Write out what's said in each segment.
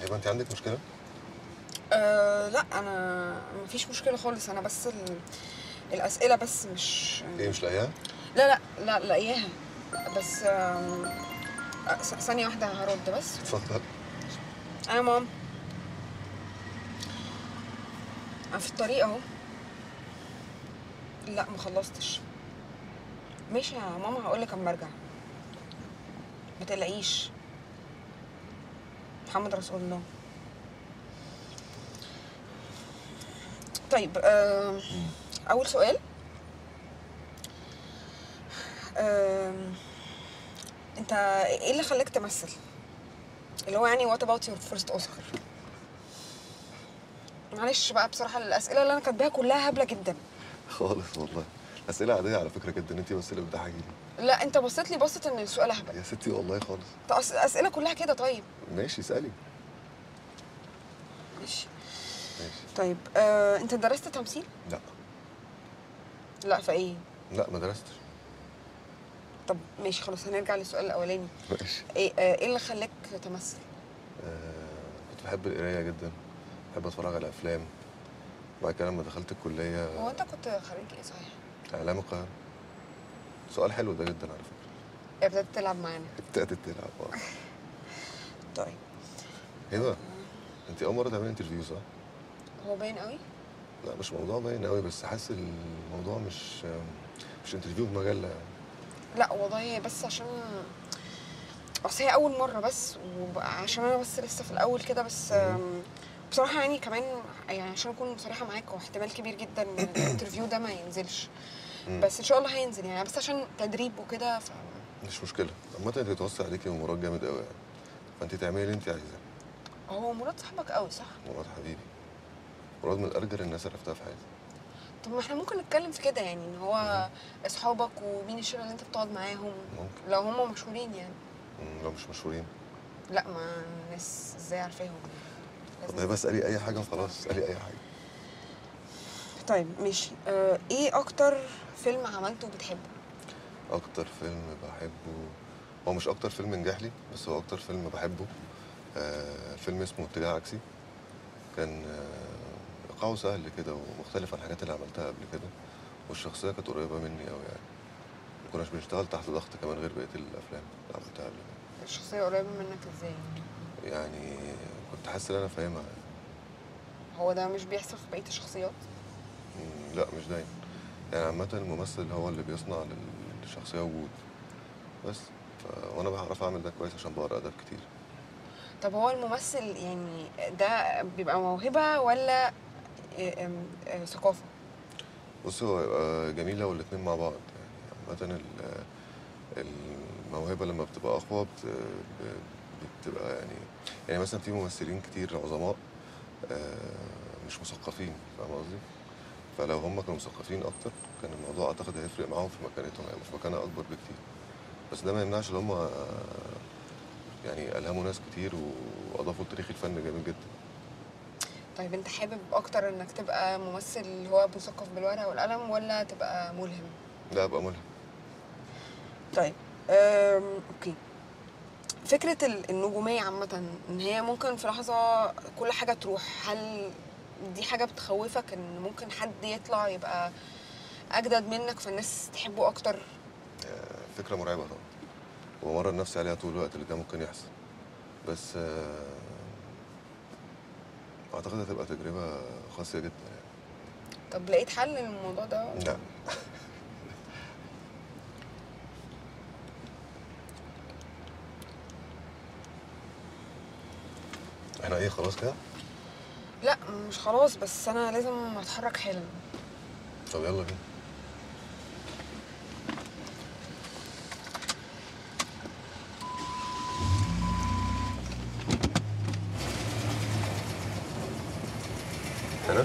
هيبقى انت عندك مشكله أه لا انا مفيش مشكله خالص انا بس ال... الاسئله بس مش ايه مش لاقيها لا لا لا لاقياها بس آم، أه، ث- ثانيه واحده هرد بس اتفضل انا مام انا في الطريق اهو لا ما خلصتش ماشي يا ماما هقول لك اما ارجع ما تقلقيش محمد رسول الله طيب آه اول سؤال آم، انت ايه اللي خلاك تمثل اللي هو يعني وات اباوت يور فيرست اوسكار معلش بقى بصراحه الاسئله اللي انا كاتباها كلها هبله جدا خالص والله اسئله عاديه على فكره جدا انت بس اللي بتضحكي لي لا انت بصيت لي بصت ان السؤال اهبل يا ستي والله خالص طب أس- الاسئله كلها كده طيب ماشي اسالي ماشي ماشي طيب آه، انت درست تمثيل لا لا في ايه لا ما درستش طب ماشي خلاص هنرجع للسؤال الاولاني ماشي ايه آه، ايه اللي خلاك تمثل آه كنت بحب القرايه جدا بحب اتفرج على افلام بعد كده لما دخلت الكليه هو انت كنت خريج ايه صحيح اعلام القاهره سؤال حلو ده جدا على فكره ابتديت تلعب معانا ابتدت تلعب اه طيب ايه ده انت اول مره تعملي انترفيو صح هو باين قوي لا مش موضوع باين قوي بس حاسس الموضوع مش مش انترفيو بمجله يعني لا والله هي بس عشان اصل هي اول مره بس وعشان انا بس لسه في الاول كده بس آم، بصراحه يعني كمان يعني عشان اكون صريحه معاك هو احتمال كبير جدا ان الانترفيو ده ما ينزلش مم. بس ان شاء الله هينزل يعني بس عشان تدريب وكده ف مش مشكله عامه انت توصي عليكي مراد جامد قوي يعني فانت تعملي اللي انت عايزاه هو مراد صاحبك قوي صح مراد حبيبي مراد من ارجل الناس اللي عرفتها في حياتي طب ما احنا ممكن نتكلم في كده يعني ان هو اصحابك ومين الشله اللي انت بتقعد معاهم ممكن لو هم مشهورين يعني مم، لو مش مشهورين لا ما الناس ازاي عارفاهم لازم- والله بسالي اي حاجه وخلاص اسالي اي حاجه طيب ماشي آه ايه اكتر فيلم عملته بتحبه اكتر فيلم بحبه هو مش اكتر فيلم نجح لي بس هو اكتر فيلم بحبه آه فيلم اسمه اتجاه عكسي كان آه ايقاعه سهل كده ومختلف عن الحاجات اللي عملتها قبل كده والشخصيه كانت قريبه مني قوي يعني ما كناش بنشتغل تحت ضغط كمان غير بقيه الافلام اللي عملتها قبل كده الشخصيه قريبه منك ازاي يعني كنت حاسس ان انا فاهمها هو ده مش بيحصل في بقيه الشخصيات مم، لا مش دايما يعني عامة الممثل هو اللي بيصنع للشخصية وجود بس ف... وانا بعرف اعمل ده كويس عشان بقرا ادب كتير طب هو الممثل يعني ده بيبقى موهبه ولا آه، آم، آه، ثقافه بص هو يبقى جميل لو الاتنين مع بعض يعني عامة ال- الموهبة لما بتبقى أقوى بت... ب- بتبقى يعني يعني مثلا في ممثلين كتير عظماء آه، مش مثقفين فاهم قصدي؟ فلو هم كانوا مثقفين أكتر كان الموضوع أعتقد هيفرق معاهم في مكانتهم يعني في مكانة أكبر بكتير بس ده ما يمنعش إن هم آه، يعني ألهموا ناس كتير وأضافوا لتاريخ الفن جميل جدا طيب انت حابب اكتر انك تبقى ممثل اللي هو مثقف بالورقه والقلم ولا تبقى ملهم لا أبقى ملهم طيب أم، اوكي فكرة ال- النجومية عامة ان هي ممكن في لحظة كل حاجة تروح هل دي حاجة بتخوفك ان ممكن حد يطلع يبقى اجدد منك فالناس تحبه اكتر آه، فكرة مرعبة طبعا ومرة نفسي عليها طول الوقت اللي ده ممكن يحصل بس آه، أعتقد هتبقى تجربة قاسية جدا يعني طب لقيت حل للموضوع ده لا احنا ايه خلاص كده؟ لا مش خلاص بس انا لازم اتحرك حالا طب يلا بينا أنا؟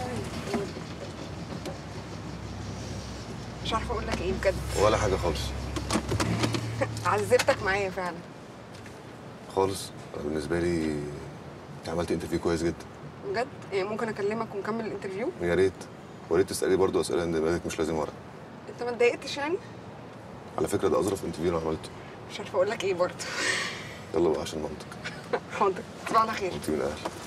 مش عارفة اقول لك ايه بجد ولا حاجة خالص عذبتك معايا فعلا خالص أنا بالنسبة لي انت عملت انترفيو كويس جدا بجد يعني ممكن اكلمك ونكمل الانترفيو يا ريت وريت تسألي برضه أسئلة إن دماغك مش لازم ورق انت ما اتضايقتش يعني على فكرة ده أظرف انترفيو أنا عملته مش عارفة اقول لك ايه برضه يلا بقى عشان منطق حاضر تصبح على خير انت من اهل